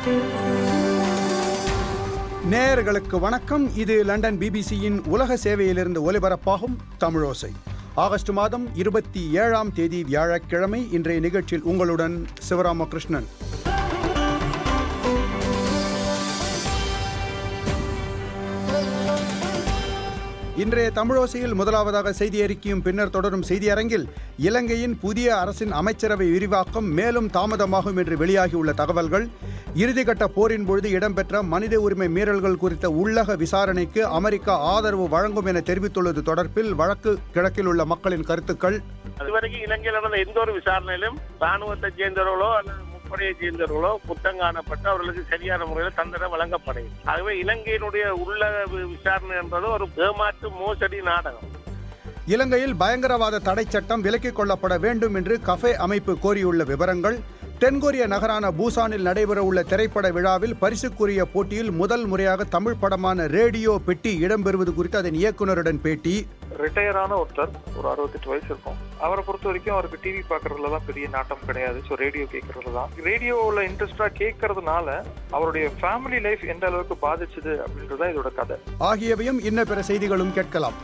நேயர்களுக்கு வணக்கம் இது லண்டன் பிபிசியின் உலக சேவையிலிருந்து ஒலிபரப்பாகும் தமிழோசை ஆகஸ்ட் மாதம் இருபத்தி ஏழாம் தேதி வியாழக்கிழமை இன்றைய நிகழ்ச்சியில் உங்களுடன் சிவராமகிருஷ்ணன் இன்றைய தமிழோசையில் முதலாவதாக செய்தி அறிக்கையும் பின்னர் தொடரும் செய்தி அரங்கில் இலங்கையின் புதிய அரசின் அமைச்சரவை விரிவாக்கம் மேலும் தாமதமாகும் என்று வெளியாகியுள்ள தகவல்கள் இறுதிக்கட்ட போரின் பொழுது இடம்பெற்ற மனித உரிமை மீறல்கள் குறித்த உள்ளக விசாரணைக்கு அமெரிக்கா ஆதரவு வழங்கும் என தெரிவித்துள்ளது தொடர்பில் வழக்கு கிழக்கில் உள்ள மக்களின் கருத்துக்கள் அதுவரைக்கும் இலங்கையில் நடந்த எந்த ஒரு விசாரணையிலும் ராணுவத்தை சேர்ந்தவர்களோ அல்லது முப்படையை சேர்ந்தவர்களோ குற்றம் காணப்பட்டு அவர்களுக்கு சரியான முறையில் தண்டனை வழங்கப்படும் ஆகவே இலங்கையினுடைய உள்ளக வி- விசாரணை என்பது ஒரு ஏமாற்று மோசடி நாடகம் இலங்கையில் பயங்கரவாத தடை சட்டம் விலக்கிக் கொள்ளப்பட வேண்டும் என்று கஃபே அமைப்பு கோரியுள்ள விவரங்கள் தென்கொரிய நகரான பூசானில் நடைபெறவுள்ள திரைப்பட விழாவில் பரிசுக்குரிய போட்டியில் முதல் முறையாக தமிழ் படமான ரேடியோ பெட்டி இடம்பெறுவது குறித்து அதன் இயக்குனருடன் பேட்டி ரிட்டையர் ஆன ஒருத்தர் ஒரு அறுபத்தெட்டு வயசு இருக்கும் அவரை பொறுத்த வரைக்கும் அவருக்கு டிவி பார்க்கறதுல தான் பெரிய நாட்டம் கிடையாது ஸோ ரேடியோ கேட்கறதுல தான் ரேடியோவில் இன்ட்ரெஸ்டா கேட்கறதுனால அவருடைய ஃபேமிலி லைஃப் எந்த அளவுக்கு பாதிச்சுது அப்படின்றத இதோட கதை ஆகியவையும் இன்ன பிற செய்திகளும் கேட்கலாம்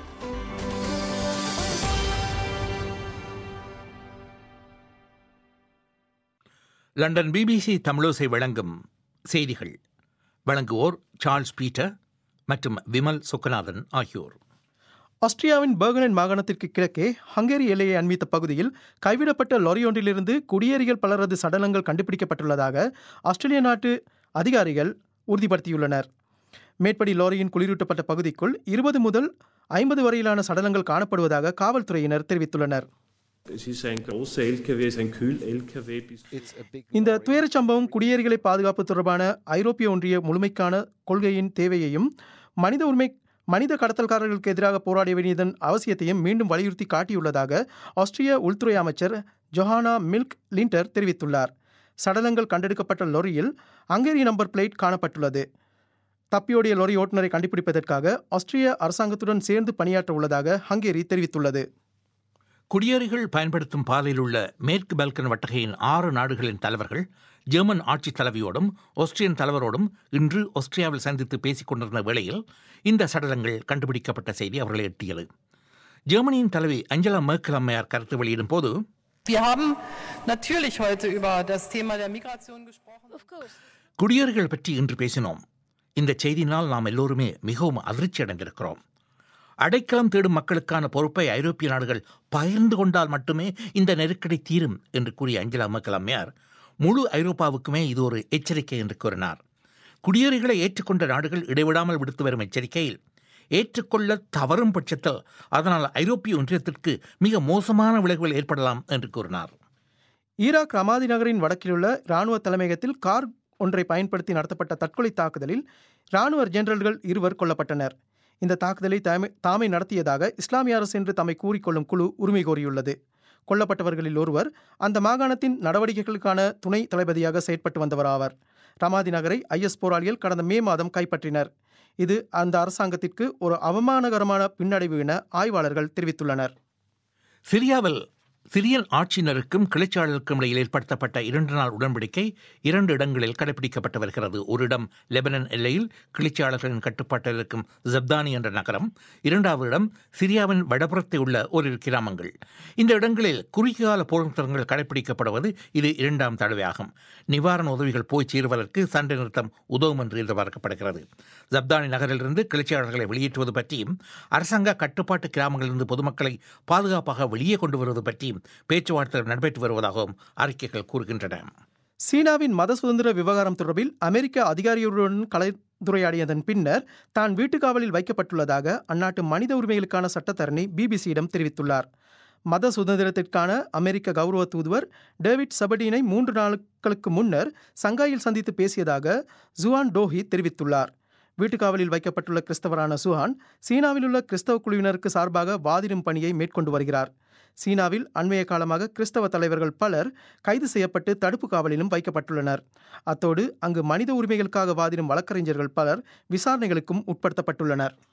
லண்டன் பிபிசி தமிழோசை வழங்கும் செய்திகள் வழங்குவோர் சார்ல்ஸ் பீட்டர் மற்றும் விமல் சுக்கநாதன் ஆகியோர் ஆஸ்திரியாவின் பெர்கனன் மாகாணத்திற்கு கிழக்கே ஹங்கேரி எல்லையை அண்மித்த பகுதியில் கைவிடப்பட்ட லாரி ஒன்றிலிருந்து குடியேறிகள் பலரது சடலங்கள் கண்டுபிடிக்கப்பட்டுள்ளதாக ஆஸ்திரேலிய நாட்டு அதிகாரிகள் உறுதிப்படுத்தியுள்ளனர் மேற்படி லாரியின் குளிரூட்டப்பட்ட பகுதிக்குள் இருபது முதல் ஐம்பது வரையிலான சடலங்கள் காணப்படுவதாக காவல்துறையினர் தெரிவித்துள்ளனர் Es ist ein großer LKW, es ist ein Kühl-LKW. Bis இந்த துயரச் சம்பவம் குடியேறிகளை பாதுகாப்பு தொடர்பான ஐரோப்பிய ஒன்றிய முழுமைக்கான கொள்கையின் தேவையையும் மனித உரிமை மனித கடத்தல்காரர்களுக்கு எதிராக போராட வேண்டியதன் அவசியத்தையும் மீண்டும் வலியுறுத்தி காட்டியுள்ளதாக ஆஸ்திரிய உள்துறை அமைச்சர் ஜொஹானா மில்க் லிண்டர் தெரிவித்துள்ளார் சடலங்கள் கண்டெடுக்கப்பட்ட லொரியில் ஹங்கேரி நம்பர் பிளேட் காணப்பட்டுள்ளது தப்பியோடிய லொரி ஓட்டுநரை கண்டுபிடிப்பதற்காக ஆஸ்திரிய அரசாங்கத்துடன் சேர்ந்து பணியாற்ற உள்ளதாக ஹங்கேரி தெரிவித்துள்ளது குடியேறிகள் பயன்படுத்தும் பாதையில் உள்ள மேற்கு பல்கன் வட்டகையின் ஆறு நாடுகளின் தலைவர்கள் ஜெர்மன் ஆட்சித் தலைவியோடும் ஆஸ்திரியன் தலைவரோடும் இன்று ஆஸ்திரியாவில் சந்தித்து பேசிக் கொண்டிருந்த வேளையில் இந்த சடலங்கள் கண்டுபிடிக்கப்பட்ட செய்தி அவர்களை எட்டியது ஜெர்மனியின் தலைவி அஞ்சலா மேர்க்கல் அம்மையார் கருத்து வெளியிடும் போது Wir haben natürlich heute über das Thema der Migration gesprochen. குடியேறிகள் பற்றி இன்று பேசினோம் இந்த செய்தியினால் நாம் எல்லோருமே மிகவும் அதிர்ச்சி அடைந்திருக்கிறோம் அடைக்கலம் தேடும் மக்களுக்கான பொறுப்பை ஐரோப்பிய நாடுகள் பகிர்ந்து கொண்டால் மட்டுமே இந்த நெருக்கடி தீரும் என்று கூறிய அஞ்சலா மக்கள் அம்மையார் முழு ஐரோப்பாவுக்குமே இது ஒரு எச்சரிக்கை என்று கூறினார் குடியேறிகளை ஏற்றுக்கொண்ட நாடுகள் இடைவிடாமல் விடுத்து வரும் எச்சரிக்கையில் ஏற்றுக்கொள்ள தவறும் பட்சத்தில் அதனால் ஐரோப்பிய ஒன்றியத்திற்கு மிக மோசமான விளைவுகள் ஏற்படலாம் என்று கூறினார் ஈராக் ரமாதி நகரின் வடக்கிலுள்ள இராணுவ தலைமையகத்தில் கார் ஒன்றை பயன்படுத்தி நடத்தப்பட்ட தற்கொலை தாக்குதலில் இராணுவ ஜெனரல்கள் இருவர் கொல்லப்பட்டனர் இந்த தாக்குதலை தாமே தாமே நடத்தியதாக இஸ்லாமிய அரசு என்று தம்மை கூறிக்கொள்ளும் குழு உரிமை கோரியுள்ளது கொல்லப்பட்டவர்களில் ஒருவர் அந்த மாகாணத்தின் நடவடிக்கைகளுக்கான துணை தளபதியாக செயற்பட்டு வந்தவர் ஆவார் ரமாதி நகரை ஐஎஸ் போராளிகள் கடந்த மே மாதம் கைப்பற்றினர் இது அந்த அரசாங்கத்திற்கு ஒரு அவமானகரமான பின்னடைவு என ஆய்வாளர்கள் தெரிவித்துள்ளனர் சிரியாவில் சிரியன் ஆட்சியினருக்கும் கிளர்ச்சியாளருக்கும் இடையில் ஏற்படுத்தப்பட்ட இரண்டு நாள் உடன்படிக்கை இரண்டு இடங்களில் கடைபிடிக்கப்பட்டு வருகிறது ஒரு இடம் லெபனன் எல்லையில் கிளர்ச்சியாளர்களின் கட்டுப்பாட்டில் இருக்கும் ஜப்தானி என்ற நகரம் இரண்டாவது இடம் சிரியாவின் வடபுறத்தில் உள்ள ஓரிரு கிராமங்கள் இந்த இடங்களில் குறுகிய கால போர்நிறுத்தங்கள் கடைபிடிக்கப்படுவது இது இரண்டாம் தடவையாகும் நிவாரண உதவிகள் போய் சேருவதற்கு சண்டை நிறுத்தம் உதவும் என்று எதிர்பார்க்கப்படுகிறது ஜப்தானி நகரிலிருந்து கிளர்ச்சியாளர்களை வெளியேற்றுவது பற்றியும் அரசாங்க கட்டுப்பாட்டு கிராமங்களிலிருந்து பொதுமக்களை பாதுகாப்பாக வெளியே கொண்டு வருவது பற்றியும் பேச்சுவார்த்தை நடைபெற்று வருவதாகவும் அறிக்கைகள் கூறுகின்றன சீனாவின் மத சுதந்திர விவகாரம் தொடர்பில் அமெரிக்க அதிகாரிகளுடன் கலந்துரையாடியதன் பின்னர் தான் வீட்டுக்காவலில் வைக்கப்பட்டுள்ளதாக அந்நாட்டு மனித உரிமைகளுக்கான சட்டத்தரணி பிபிசியிடம் தெரிவித்துள்ளார் மத சுதந்திரத்திற்கான அமெரிக்க கௌரவ தூதுவர் டேவிட் சபடீனை மூன்று நாட்களுக்கு முன்னர் சங்காயில் சந்தித்து பேசியதாக ஜுவான் டோஹி தெரிவித்துள்ளார் வீட்டுக்காவலில் வைக்கப்பட்டுள்ள கிறிஸ்தவரான சுஹான் சீனாவில் உள்ள கிறிஸ்தவ குழுவினருக்கு சார்பாக வாதிடும் பணியை மேற்கொண்டு வருகிறார் சீனாவில் அண்மைய காலமாக கிறிஸ்தவ தலைவர்கள் பலர் கைது செய்யப்பட்டு தடுப்பு காவலிலும் வைக்கப்பட்டுள்ளனர் அத்தோடு அங்கு மனித உரிமைகளுக்காக வாதிடும் வழக்கறிஞர்கள் பலர் விசாரணைகளுக்கும் உட்படுத்தப்பட்டுள்ளனர்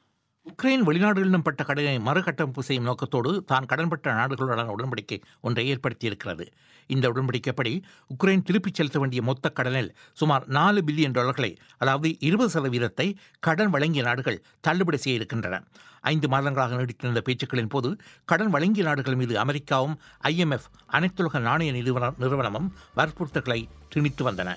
உக்ரைன் வெளிநாடுகளிலும் பட்ட கடனை மறுகட்டமைப்பு செய்யும் நோக்கத்தோடு தான் கடன்பட்ட நாடுகளுடனான உடன்படிக்கை ஒன்றை ஏற்படுத்தியிருக்கிறது இந்த உடன்படிக்கைப்படி உக்ரைன் திருப்பிச் செலுத்த வேண்டிய மொத்த கடனில் சுமார் நாலு பில்லியன் டாலர்களை அதாவது இருபது சதவீதத்தை கடன் வழங்கிய நாடுகள் தள்ளுபடி செய்ய இருக்கின்றன ஐந்து மாதங்களாக நீடித்திருந்த பேச்சுக்களின் போது கடன் வழங்கிய நாடுகள் மீது அமெரிக்காவும் ஐஎம்எஃப் அனைத்துலக நாணய நிறுவன நிறுவனமும் வற்புறுத்தல்களை திணித்து வந்தன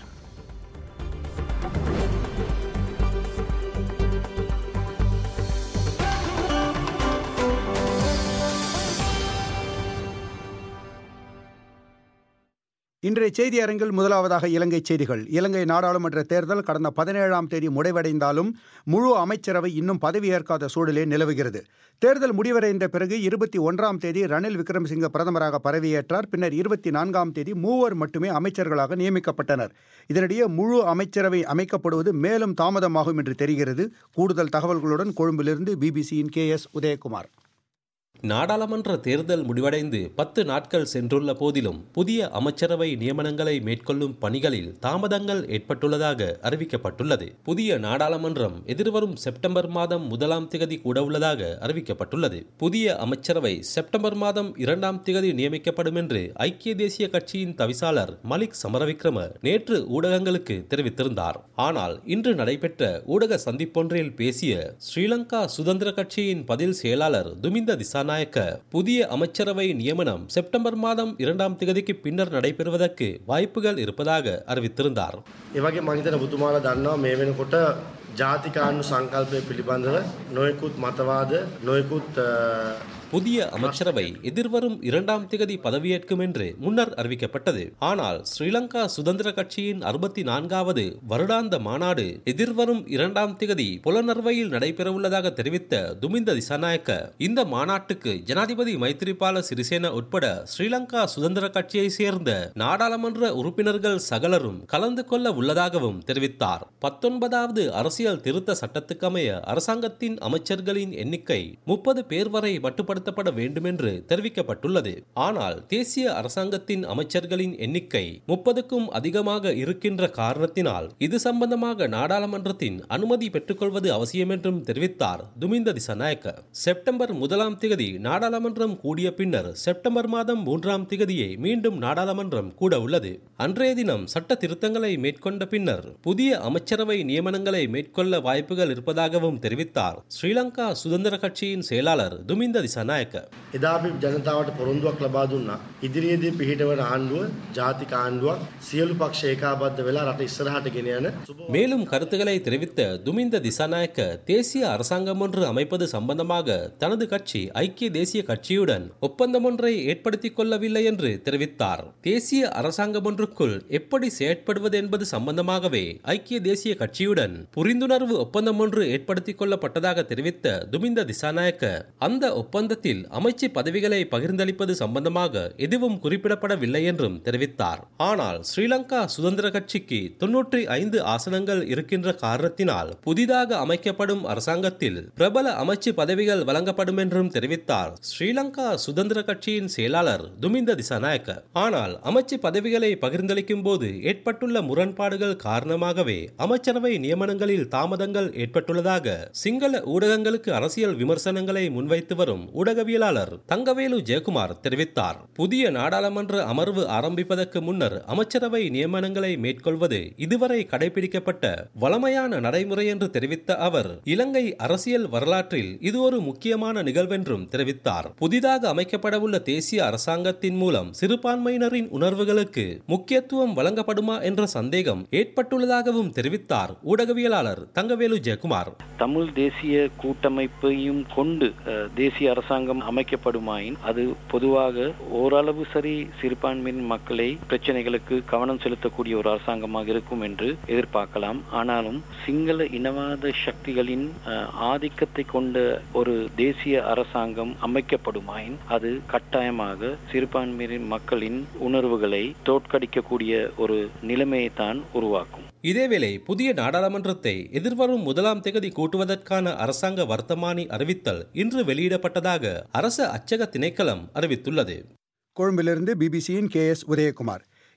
இன்றைய செய்தி அரங்கில் முதலாவதாக இலங்கை செய்திகள் இலங்கை நாடாளுமன்ற தேர்தல் கடந்த பதினேழாம் தேதி முடிவடைந்தாலும் முழு அமைச்சரவை இன்னும் பதவியேற்காத சூழலே நிலவுகிறது தேர்தல் முடிவடைந்த பிறகு இருபத்தி ஒன்றாம் தேதி ரணில் விக்ரமசிங்க பிரதமராக பதவியேற்றார் பின்னர் இருபத்தி நான்காம் தேதி மூவர் மட்டுமே அமைச்சர்களாக நியமிக்கப்பட்டனர் இதனிடையே முழு அமைச்சரவை அமைக்கப்படுவது மேலும் தாமதமாகும் என்று தெரிகிறது கூடுதல் தகவல்களுடன் கொழும்பிலிருந்து பிபிசியின் கே எஸ் உதயகுமார் நாடாளுமன்ற தேர்தல் முடிவடைந்து பத்து நாட்கள் சென்றுள்ள போதிலும் புதிய அமைச்சரவை நியமனங்களை மேற்கொள்ளும் பணிகளில் தாமதங்கள் ஏற்பட்டுள்ளதாக அறிவிக்கப்பட்டுள்ளது புதிய நாடாளுமன்றம் எதிர்வரும் செப்டம்பர் மாதம் முதலாம் திகதி கூட உள்ளதாக அறிவிக்கப்பட்டுள்ளது புதிய அமைச்சரவை செப்டம்பர் மாதம் இரண்டாம் திகதி நியமிக்கப்படும் என்று ஐக்கிய தேசிய கட்சியின் தவிசாளர் மலிக் சமரவிக்ரம நேற்று ஊடகங்களுக்கு தெரிவித்திருந்தார் ஆனால் இன்று நடைபெற்ற ஊடக சந்திப்பொன்றில் பேசிய ஸ்ரீலங்கா சுதந்திர கட்சியின் பதில் செயலாளர் துமிந்த திசான நாயக்க புதிய அமைச்சரவை நியமனம் செப்டம்பர் மாதம் இரண்டாம் திகதிக்கு பின்னர் நடைபெறுவதற்கு வாய்ப்புகள் இருப்பதாக அறிவித்திருந்தார் ඒවගේ මහිතන බුතුමාල දන්නවා මේ වෙනකොට ජාතිකාණ්ඩු සංකල්පය පිළිබඳව නොයකුත් මතවාද නොයකුත් புதிய அமைச்சரவை எதிர்வரும் இரண்டாம் திகதி பதவியேற்கும் என்று முன்னர் அறிவிக்கப்பட்டது ஆனால் ஸ்ரீலங்கா சுதந்திர கட்சியின் அறுபத்தி நான்காவது வருடாந்த மாநாடு எதிர்வரும் இரண்டாம் திகதி புலனர்வையில் நடைபெறவுள்ளதாக தெரிவித்த துமிந்த திசாநாயக்க இந்த மாநாட்டுக்கு ஜனாதிபதி மைத்திரிபால சிறிசேன உட்பட ஸ்ரீலங்கா சுதந்திர கட்சியை சேர்ந்த நாடாளுமன்ற உறுப்பினர்கள் சகலரும் கலந்து கொள்ள உள்ளதாகவும் தெரிவித்தார் பத்தொன்பதாவது அரசியல் திருத்த சட்டத்துக்கமைய அரசாங்கத்தின் அமைச்சர்களின் எண்ணிக்கை முப்பது பேர் வரை மட்டுப்படுத்த செயல்படுத்தப்பட வேண்டும் என்று தெரிவிக்கப்பட்டுள்ளது ஆனால் தேசிய அரசாங்கத்தின் அமைச்சர்களின் எண்ணிக்கை முப்பதுக்கும் அதிகமாக இருக்கின்ற காரணத்தினால் இது சம்பந்தமாக நாடாளுமன்றத்தின் அனுமதி பெற்றுக்கொள்வது அவசியம் என்றும் தெரிவித்தார் துமிந்த திசநாயக்க செப்டம்பர் முதலாம் திகதி நாடாளுமன்றம் கூடிய பின்னர் செப்டம்பர் மாதம் மூன்றாம் திகதியை மீண்டும் நாடாளுமன்றம் கூட உள்ளது அன்றைய தினம் சட்ட திருத்தங்களை மேற்கொண்ட பின்னர் புதிய அமைச்சரவை நியமனங்களை மேற்கொள்ள வாய்ப்புகள் இருப்பதாகவும் தெரிவித்தார் ஸ்ரீலங்கா சுதந்திர கட்சியின் செயலாளர் துமிந்த திசநாயக்க එදා අපි ජනතාවට පොරොන්දුවක් ලබා දුන්නා. ඉදිරියේදී පිහිටවන ආණ්ඩුව ජාතික ආණ්ඩුවක් සියලු පක්ෂ ඒකාබද්ධ වෙලා රට ඉස්සරහට ගෙන යන மேலும் கருத்துக்களை தெரிவித்த துமிந்த திசாநாயக்க தேசிய அரசாங்கம் ஒன்று அமைப்பது சம்பந்தமாக தனது கட்சி ஐக்கிய தேசிய கட்சியுடன் ஒப்பந்தம் ஒன்றை ஏற்படுத்திக் கொள்ளவில்லை என்று தெரிவித்தார் தேசிய அரசாங்கம் ஒன்றுக்குள் எப்படி செயற்படுவது என்பது சம்பந்தமாகவே ஐக்கிய தேசிய கட்சியுடன் புரிந்துணர்வு ஒப்பந்தம் ஒன்று ஏற்படுத்திக் கொள்ளப்பட்டதாக தெரிவித்த துமிந்த திசாநாயக்க அந்த ஒப்பந்தத்தில் அமைச்சு பதவிகளை பகிர்ந்தளிப்பது சம்பந்தமாக எதுவும் குறிப்பிடப்படவில்லை என்றும் தெரிவித்தார் ஆனால் ஸ்ரீலங்கா சுதந்திர கட்சிக்கு தொன்னூற்றி ஐந்து ஆசனங்கள் இருக்கின்ற காரணத்தினால் புதிதாக அமைக்கப்படும் அரசாங்கத்தில் பிரபல அமைச்சு பதவிகள் வழங்கப்படும் என்றும் தெரிவித்தார் ஸ்ரீலங்கா சுதந்திர கட்சியின் செயலாளர் துமிந்த திசாநாயக்க ஆனால் அமைச்சு பதவிகளை பகிர்ந்தளிக்கும் போது ஏற்பட்டுள்ள முரண்பாடுகள் காரணமாகவே அமைச்சரவை நியமனங்களில் தாமதங்கள் ஏற்பட்டுள்ளதாக சிங்கள ஊடகங்களுக்கு அரசியல் விமர்சனங்களை முன்வைத்து வரும் ஊடகவியலாளர் தங்கவேலு ஜெயக்குமார் தெரிவித்தார் புதிய நாடாளுமன்ற அமர்வு ஆரம்பிப்பதற்கு முன்னர் அமைச்சரவை நியமனங்களை மேற்கொள்வது இதுவரை கடைபிடிக்கப்பட்ட வளமையான நடைமுறை என்று தெரிவித்த அவர் இலங்கை அரசியல் வரலாற்றில் இது ஒரு முக்கியமான நிகழ்வென்றும் தெரிவித்தார் புதிதாக அமைக்கப்படவுள்ள தேசிய அரசாங்கத்தின் மூலம் சிறுபான்மையினரின் உணர்வுகளுக்கு முக்கியத்துவம் வழங்கப்படுமா என்ற சந்தேகம் ஏற்பட்டுள்ளதாகவும் தெரிவித்தார் ஊடகவியலாளர் தங்கவேலு ஜெயக்குமார் தமிழ் தேசிய கூட்டமைப்பையும் கொண்டு அஹ், தேசிய அரசாங்கம் அமைக்கப்படுமாயின் அது பொதுவாக ஓரளவு சரி சிறுபான்மையின் மக்களை பிரச்சனைகளுக்கு கவனம் செலுத்தக்கூடிய ஒரு அரசாங்கமாக இருக்கும் என்று எதிர்பார்க்கலாம் ஆனாலும் சிங்கள இனவாத சக்திகளின் அஹ், ஆதிக்கத்தை கொண்ட ஒரு தேசிய அரசாங்கம் அமைக்கப்படுமாயின் அது கட்டாயமாக சிறுபான்மையின் மக்களின் உணர்வுகளை தோற்கடிக்கக்கூடிய ஒரு நிலைமையை தான் உருவாக்கும் இதேவேளை புதிய நாடாளுமன்றத்தை எதிர்வரும் முதலாம் தேதி கூட்டுவதற்கான அரசாங்க வர்த்தமானி அறிவித்தல் இன்று வெளியிடப்பட்டதாக அரச அச்சக திணைக்களம் அறிவித்துள்ளது கொழும்பிலிருந்து பிபிசியின் கே எஸ் உதயகுமார்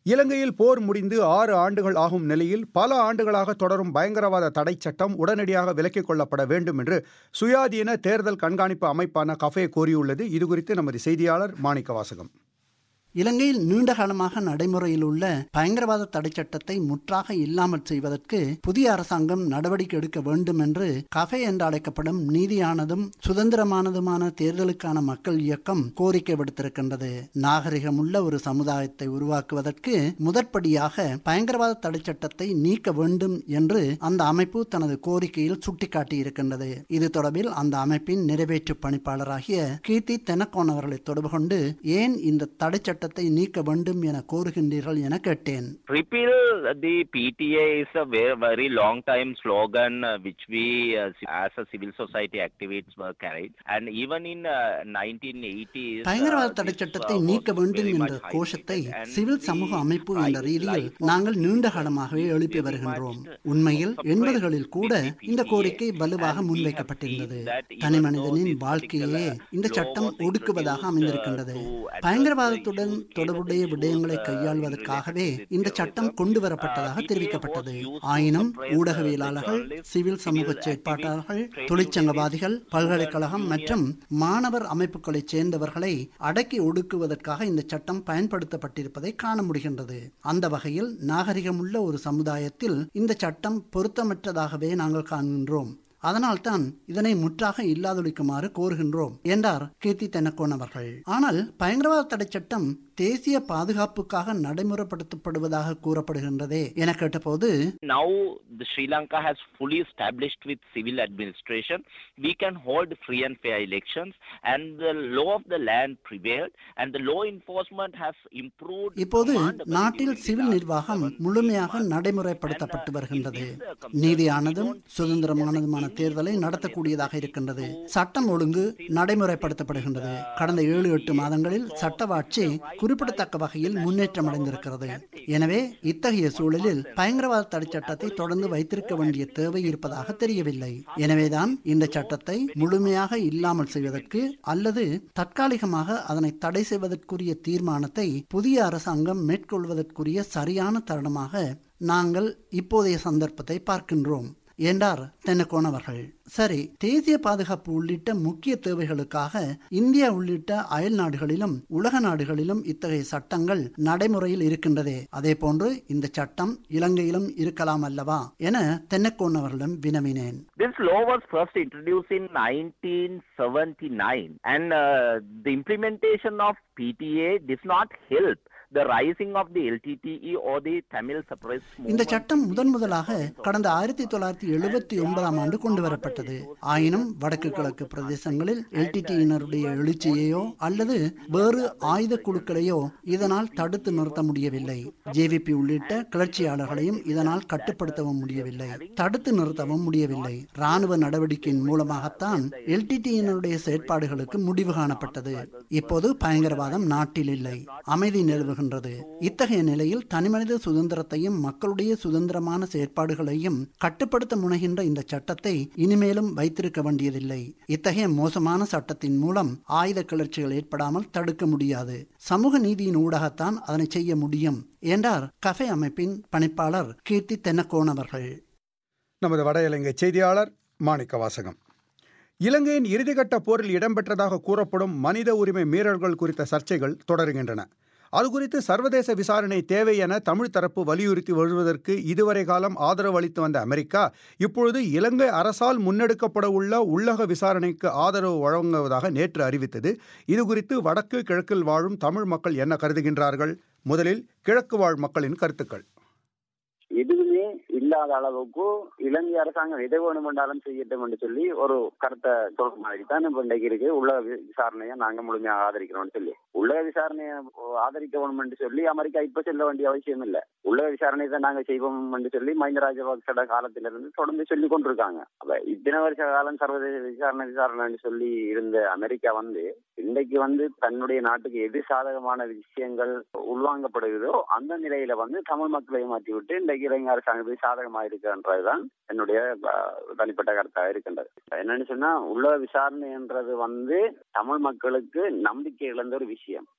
இலங்கையில் போர் முடிந்து ஆறு ஆண்டுகள் ஆகும் நிலையில் பல ஆண்டுகளாக தொடரும் பயங்கரவாத தடை சட்டம் உடனடியாக விலக்கிக் கொள்ளப்பட வேண்டும் என்று சுயாதீன தேர்தல் கண்காணிப்பு அமைப்பான கஃபே கோரியுள்ளது இதுகுறித்து நமது செய்தியாளர் மாணிக்க வாசகம் இலங்கையில் நீண்ட காலமாக நடைமுறையில் உள்ள பயங்கரவாத தடை சட்டத்தை முற்றாக இல்லாமல் செய்வதற்கு புதிய அரசாங்கம் நடவடிக்கை எடுக்க வேண்டும் என்று கஃபே என்று அழைக்கப்படும் நீதியானதும் சுதந்திரமானதுமான தேர்தலுக்கான மக்கள் இயக்கம் கோரிக்கை விடுத்திருக்கின்றது நாகரிகமுள்ள ஒரு சமுதாயத்தை உருவாக்குவதற்கு முதற்படியாக பயங்கரவாத தடை சட்டத்தை நீக்க வேண்டும் என்று அந்த அமைப்பு தனது கோரிக்கையில் சுட்டிக்காட்டியிருக்கின்றது இது தொடர்பில் அந்த அமைப்பின் நிறைவேற்று பணிப்பாளராகிய கீர்த்தி தெனக்கோன் அவர்களை தொடர்பு கொண்டு ஏன் இந்த தடை சட்டத்தை நீக்க வேண்டும் என கோருகின்றீர்கள் என கேட்டேன் Repeal the PTA is a very, very long time slogan uh, which we uh, as a civil society activists were carried and even in uh, 1980s பயங்கரவாத தடை சட்டத்தை நீக்க வேண்டும் என்ற கோஷத்தை சிவில் சமூக அமைப்பு என்ற ரீதியில் நாங்கள் நீண்ட காலமாகவே எழுப்பி வருகின்றோம் உண்மையில் எண்பதுகளில் கூட இந்த கோரிக்கை வலுவாக முன்வைக்கப்பட்டிருந்தது தனி மனிதனின் வாழ்க்கையே இந்த சட்டம் ஒடுக்குவதாக அமைந்திருக்கின்றது பயங்கரவாதத்துடன் தொடர்புடைய விடயங்களை கையாள்வதற்காகவே இந்த சட்டம் கொண்டு வரப்பட்டதாக தெரிவிக்கப்பட்டது ஆயினும் ஊடகவியலாளர்கள் சிவில் சமூக செயற்பாட்டாளர்கள் தொழிற்சங்கவாதிகள் பல்கலைக்கழகம் மற்றும் மாணவர் அமைப்புகளைச் சேர்ந்தவர்களை அடக்கி ஒடுக்குவதற்காக இந்த சட்டம் பயன்படுத்தப்பட்டிருப்பதை காண முடிகின்றது அந்த வகையில் நாகரிகமுள்ள ஒரு சமுதாயத்தில் இந்த சட்டம் பொருத்தமற்றதாகவே நாங்கள் காண்கின்றோம் அதனால்தான் இதனை முற்றாக இல்லாதொழிக்குமாறு கோருகின்றோம் என்றார் கீர்த்தி தென்னக்கோன் அவர்கள் ஆனால் பயங்கரவாத தடை சட்டம் தேசிய பாதுகாப்புக்காக நடைமுறைப்படுத்தப்படுவதாக கூறப்படுகின்றதே என கேட்டபோது now the Sri Lanka has fully established with civil administration we can hold free and fair elections and the law of the land prevailed and the law enforcement has improved இப்போது நாட்டில் சிவில் நிர்வாகம் முழுமையாக நடைமுறைப்படுத்தப்பட்டு வருகின்றது நீதியானதும் சுதந்திரமானதுமான தேர்தலை நடத்தக்கூடியதாக இருக்கின்றது சட்டம் ஒழுங்கு நடைமுறைப்படுத்தப்படுகின்றது கடந்த ஏழு எட்டு மாதங்களில் சட்டவாட்சி குறிப்பிடத்தக்க வகையில் முன்னேற்றம் அடைந்திருக்கிறது எனவே இத்தகைய சூழலில் பயங்கரவாத தடை சட்டத்தை தொடர்ந்து வைத்திருக்க வேண்டிய தேவை இருப்பதாக தெரியவில்லை எனவேதான் இந்த சட்டத்தை முழுமையாக இல்லாமல் செய்வதற்கு அல்லது தற்காலிகமாக அதனை தடை செய்வதற்குரிய தீர்மானத்தை புதிய அரசாங்கம் மேற்கொள்வதற்குரிய சரியான தருணமாக நாங்கள் இப்போதைய சந்தர்ப்பத்தை பார்க்கின்றோம் என்றார் தென்னக்கோன் அவர்கள் சரி தேசிய பாதுகாப்பு உள்ளிட்ட முக்கிய தேவைகளுக்காக இந்தியா உள்ளிட்ட அயல் நாடுகளிலும் உலக நாடுகளிலும் இத்தகைய சட்டங்கள் நடைமுறையில் இருக்கின்றதே அதே போன்று இந்த சட்டம் இலங்கையிலும் இருக்கலாம் அல்லவா என தென்னக்கோன் அவர்களிடம் வினவினேன் This law was first introduced in 1979 and uh, the implementation of PTA does not help the rising of the LTTE or the Tamil separatist இந்த சட்டம் முதன் முதலாக கடந்த ஆயிரத்தி தொள்ளாயிரத்தி எழுபத்தி ஒன்பதாம் ஆண்டு கொண்டு வரப்பட்டது ஆயினும் வடக்கு கிழக்கு பிரதேசங்களில் எல்டிடியினருடைய எழுச்சியையோ அல்லது வேறு ஆயுத குழுக்களையோ இதனால் தடுத்து நிறுத்த முடியவில்லை ஜேவிபி உள்ளிட்ட கிளர்ச்சியாளர்களையும் இதனால் கட்டுப்படுத்தவும் முடியவில்லை தடுத்து நிறுத்தவும் முடியவில்லை ராணுவ நடவடிக்கையின் மூலமாகத்தான் எல்டிடியினருடைய செயற்பாடுகளுக்கு முடிவு காணப்பட்டது இப்போது பயங்கரவாதம் நாட்டில் இல்லை அமைதி நிலவுகின்றது இத்தகைய நிலையில் தனிமனித சுதந்திரத்தையும் மக்களுடைய சுதந்திரமான செயற்பாடுகளையும் கட்டுப்படுத்த முனைகின்ற இந்த சட்டத்தை இனிமேலும் வைத்திருக்க வேண்டியதில்லை இத்தகைய மோசமான சட்டத்தின் மூலம் ஆயுத கிளர்ச்சிகள் ஏற்படாமல் தடுக்க முடியாது சமூக நீதியின் ஊடாகத்தான் அதனை செய்ய முடியும் என்றார் கஃபே அமைப்பின் பணிப்பாளர் கீர்த்தி தென்னக்கோன் அவர்கள் நமது வட இலங்கை செய்தியாளர் மாணிக்க வாசகம் இலங்கையின் இறுதிக்கட்ட போரில் இடம்பெற்றதாக கூறப்படும் மனித உரிமை மீறல்கள் குறித்த சர்ச்சைகள் தொடருகின்றன அது குறித்து சர்வதேச விசாரணை தேவை என தமிழ் தரப்பு வலியுறுத்தி வருவதற்கு இதுவரை காலம் ஆதரவு அளித்து வந்த அமெரிக்கா இப்பொழுது இலங்கை அரசால் முன்னெடுக்கப்பட உள்ள உள்ளக விசாரணைக்கு ஆதரவு வழங்குவதாக நேற்று அறிவித்தது இது குறித்து வடக்கு கிழக்கில் வாழும் தமிழ் மக்கள் என்ன கருதுகின்றார்கள் முதலில் கிழக்கு வாழ் மக்களின் கருத்துக்கள் எதுவுமே இல்லாத அளவுக்கு இலங்கை அரசாங்கம் எதை வேணுமென்றாலும் செய்யட்டும் என்று சொல்லி ஒரு கருத்தை சொல்ற மாதிரி தான் இப்ப இன்றைக்கு இருக்கு உலக விசாரணையை நாங்க முழுமையாக ஆதரிக்கிறோம்னு சொல்லி உலக விசாரணையை ஆதரிக்க வேணும் என்று சொல்லி அமெரிக்கா இப்ப செல்ல வேண்டிய அவசியம் இல்லை உலக விசாரணை தான் நாங்க செய்வோம் என்று சொல்லி மஹிந்த ராஜபக்சோட காலத்திலிருந்து தொடர்ந்து சொல்லி கொண்டிருக்காங்க அப்ப இத்தனை வருஷ காலம் சர்வதேச விசாரணை விசாரணைன்னு சொல்லி இருந்த அமெரிக்கா வந்து இன்றைக்கு வந்து தன்னுடைய நாட்டுக்கு எது சாதகமான விஷயங்கள் உள்வாங்கப்படுகிறதோ அந்த நிலையில வந்து தமிழ் மக்களை மாற்றி விட்டு இன்றைக்கு இலங்கை அரசாங்கத்துக்கு சாதகமாக இருக்குன்றதுதான் என்னுடைய தனிப்பட்ட கருத்தாக இருக்கின்றது என்னன்னு சொன்னா உள்ள விசாரணைன்றது வந்து தமிழ் மக்களுக்கு நம்பிக்கை இழந்த ஒரு விஷயம்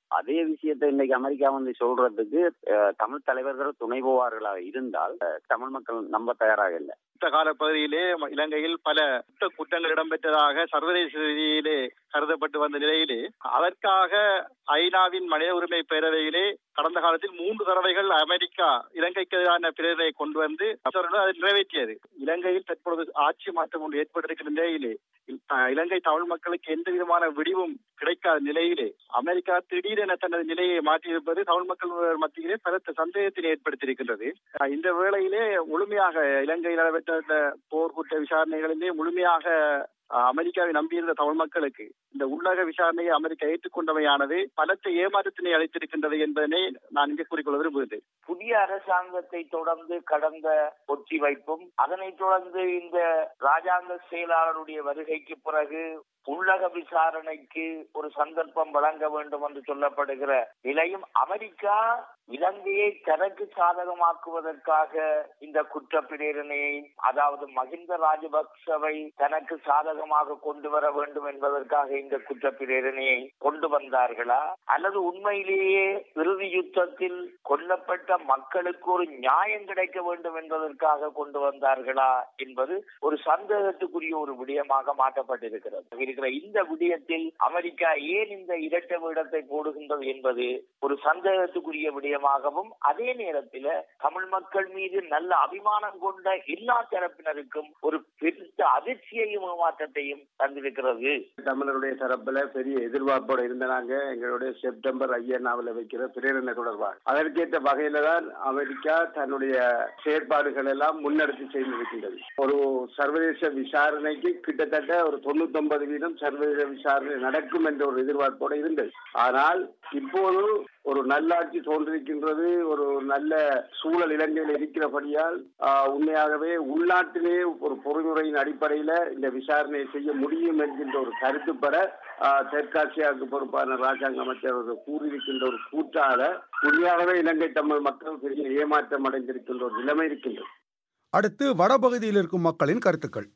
அதே விஷயத்தை இன்னைக்கு அமெரிக்கா வந்து சொல்றதுக்கு அஹ், தமிழ் தலைவர்கள் துணை போவார்களாக இருந்தால் அஹ், தமிழ் மக்கள் நம்ப தயாராக இல்லை யுத்த கால பகுதியிலே ம- இலங்கையில் பல யுத்த குற்றங்கள் இடம்பெற்றதாக சர்வதேச ரீதியிலே கருதப்பட்டு வந்த நிலையிலே அதற்காக ஐநாவின் மனித உரிமை பேரவையிலே கடந்த காலத்தில் மூன்று தடவைகள் அமெரிக்கா இலங்கைக்கு எதிரான பிரேரணை கொண்டு வந்து அவர்கள் அதை நிறைவேற்றியது இலங்கையில் தற்பொழுது ஆட்சி மாற்றம் ஒன்று ஏற்பட்டிருக்கிற நிலையிலே இல்- த- இலங்கை தமிழ் மக்களுக்கு எந்த விதமான விடிவும் கிடைக்காத நிலையிலே அமெரிக்கா திடீரென தனது நிலையை மாற்றியிருப்பது தமிழ் மக்கள் மத்தியிலே பலத்த சந்தேகத்தினை ஏற்படுத்தியிருக்கின்றது அஹ் இந்த வேளையிலே முழுமையாக இலங்கையில் நடைபெற்ற இந்த போர் குற்ற விசாரணைகளிலே முழுமையாக அஹ், அமெரிக்காவை நம்பியிருந்த தமிழ் மக்களுக்கு இந்த உள்ளக விசாரணையை அமெரிக்கா ஏற்றுக்கொண்டமையானது பலத்த ஏமாற்றத்தினை அளித்திருக்கின்றது என்பதனை நான் இங்கே கூறிக்கொள்ள விரும்புகிறேன் புதிய அரசாங்கத்தை தொடர்ந்து கடந்த ஒத்திவைப்பும் அதனைத் தொடர்ந்து இந்த ராஜாங்க செயலாளருடைய வருகைக்கு பிறகு உள்ளக விசாரணைக்கு ஒரு சந்தர்ப்பம் வழங்க வேண்டும் என்று சொல்லப்படுகிற நிலையும் அமெரிக்கா இலங்கையை தனக்கு சாதகமாக்குவதற்காக இந்த குற்ற பிரேரணையை அதாவது மகிந்த ராஜபக்சவை தனக்கு சாதகமாக கொண்டு வர வேண்டும் என்பதற்காக இந்த குற்ற பிரேரணையை கொண்டு வந்தார்களா அல்லது உண்மையிலேயே இறுதி யுத்தத்தில் கொல்லப்பட்ட மக்களுக்கு ஒரு நியாயம் கிடைக்க வேண்டும் என்பதற்காக கொண்டு வந்தார்களா என்பது ஒரு சந்தேகத்துக்குரிய ஒரு விடயமாக மாற்றப்பட்டிருக்கிறது இருக்கிற இந்த விடயத்தில் அமெரிக்கா ஏன் இந்த இரட்டை வேடத்தை போடுகின்றது என்பது ஒரு சந்தேகத்துக்குரிய விடயமாகவும் அதே நேரத்தில் தமிழ் மக்கள் மீது நல்ல அபிமானம் கொண்ட எல்லா தரப்பினருக்கும் ஒரு பெருத்த அதிர்ச்சியையும் ஏமாற்றத்தையும் தந்திருக்கிறது தமிழருடைய தரப்புல பெரிய எதிர்பார்ப்போட இருந்த நாங்க எங்களுடைய செப்டம்பர் ஐயனாவில் வைக்கிற பிரேரணை தொடர்பாக அதற்கேற்ற வகையில தான் அமெரிக்கா தன்னுடைய செயற்பாடுகள் எல்லாம் முன்னெடுத்து செய்திருக்கின்றது ஒரு சர்வதேச விசாரணைக்கு கிட்டத்தட்ட ஒரு தொண்ணூத்தொன்பது வீதம் சர்வதேச விசாரணை நடக்கும் என்ற ஒரு எதிர்பார்ப்போட இருந்தது ஆனால் இப்போது ஒரு நல்லாட்சி தோன்றிருக்கின்றது ஒரு நல்ல சூழல் இலங்கையில் இருக்கிறபடியால் ஆஹ், உண்மையாகவே உள்நாட்டிலே ஒரு பொறிமுறையின் அடிப்படையில இந்த விசாரணையை செய்ய முடியும் என்கின்ற ஒரு கருத்து பெற ஆஹ், தெற்காசியாவுக்கு பொறுப்பான ராஜாங்க அமைச்சர் அவர்கள் கூறியிருக்கின்ற ஒரு கூற்றால உண்மையாகவே இலங்கை தமிழ் மக்கள் பெரிய ஏமாற்றம் அடைந்திருக்கின்ற ஒரு நிலைமை இருக்கின்றது அடுத்து வடபகுதியில் இருக்கும் மக்களின் கருத்துக்கள்